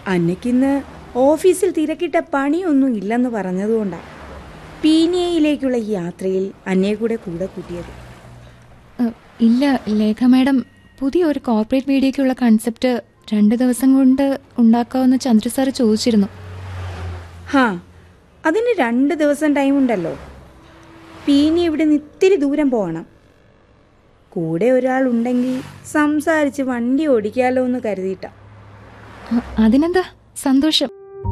അന്നയ്ക്കിന്ന് ഓഫീസിൽ തിരക്കിട്ട പണിയൊന്നും ഇല്ലെന്ന് പറഞ്ഞതുകൊണ്ടാണ് പീനിയയിലേക്കുള്ള ഈ യാത്രയിൽ അന്നയെ കൂടെ കൂടെ കൂട്ടിയത് ഏ, ഇല്ല ലേഖ മാഡം പുതിയ ഒരു കോർപ്പറേറ്റ് മീഡിയയ്ക്കുള്ള കൺസെപ്റ്റ് രണ്ട് ദിവസം കൊണ്ട് ഉണ്ടാക്കാമെന്ന് ചന്ദ്ര സാറ് ചോദിച്ചിരുന്നു ഹാ അതിന് രണ്ട് ദിവസം ടൈം ഉണ്ടല്ലോ പീനി ഇവിടെ നിന്ന് ഇത്തിരി ദൂരം പോകണം കൂടെ ഒരാൾ ഉണ്ടെങ്കിൽ സംസാരിച്ച് വണ്ടി ഓടിക്കാലോ എന്ന് കരുതിയിട്ടാ അ, അതിനെന്താ സന്തോഷം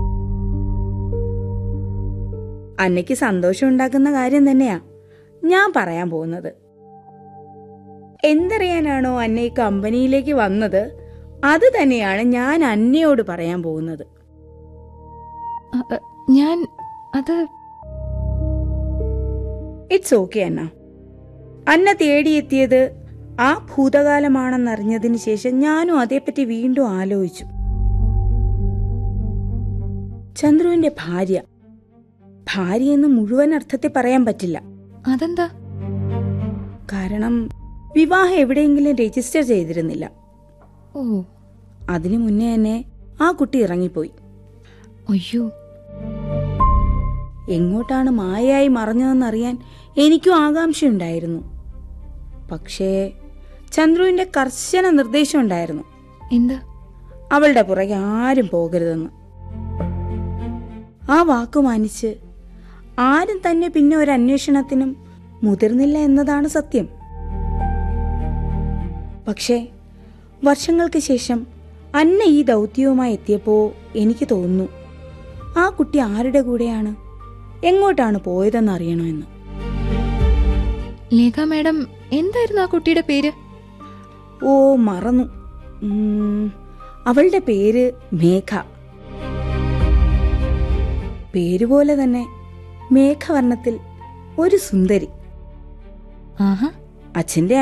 അന്നയ്ക്ക് സന്തോഷം ഉണ്ടാക്കുന്ന കാര്യം തന്നെയാ ഞാൻ പറയാൻ പോകുന്നത് എന്തറിയാനാണോ അന്ന ഈ കമ്പനിയിലേക്ക് വന്നത് അത് തന്നെയാണ് ഞാൻ അന്നയോട് പറയാൻ പോകുന്നത് അ, അ, ഞാൻ അത് ഇറ്റ്സ് ഓക്കെ അന്ന അന്ന തേടിയെത്തിയത് ആ ഭൂതകാലമാണെന്നറിഞ്ഞതിന് ശേഷം ഞാനും അതേപ്പറ്റി വീണ്ടും ആലോചിച്ചു ചന്ദ്രുവിന്റെ ഭാര്യ ഭാര്യ എന്ന് മുഴുവൻ അർത്ഥത്തിൽ പറയാൻ പറ്റില്ല അതെന്താ കാരണം വിവാഹം എവിടെയെങ്കിലും രജിസ്റ്റർ ചെയ്തിരുന്നില്ല ഓ അതിനു മുന്നേ തന്നെ ആ കുട്ടി ഇറങ്ങിപ്പോയി അയ്യോ എങ്ങോട്ടാണ് മായയായി മറഞ്ഞതെന്നറിയാൻ എനിക്കും ആകാംക്ഷയുണ്ടായിരുന്നു പക്ഷേ ചന്ദ്രുവിന്റെ കർശന നിർദ്ദേശം ഉണ്ടായിരുന്നു എന്താ അവളുടെ പുറകെ ആരും പോകരുതെന്ന് ആ വാക്കു മാനിച്ച് ആരും തന്നെ പിന്നെ ഒരു അന്വേഷണത്തിനും മുതിർന്നില്ല എന്നതാണ് സത്യം പക്ഷേ വർഷങ്ങൾക്ക് ശേഷം അന്ന ഈ ദൗത്യവുമായി എത്തിയപ്പോൾ എനിക്ക് തോന്നുന്നു ആ കുട്ടി ആരുടെ കൂടെയാണ് എങ്ങോട്ടാണ് പോയതെന്ന് അറിയണമെന്ന് ലേഖ മാഡം എന്തായിരുന്നു ആ കുട്ടിയുടെ പേര് ഓ മറന്നു ഉം, അവളുടെ പേര് മേഘ പേരുപോലെ തന്നെ മേഘവർണ്ണത്തിൽ ഒരു സുന്ദരി ആഹാ അച്ഛന്റെ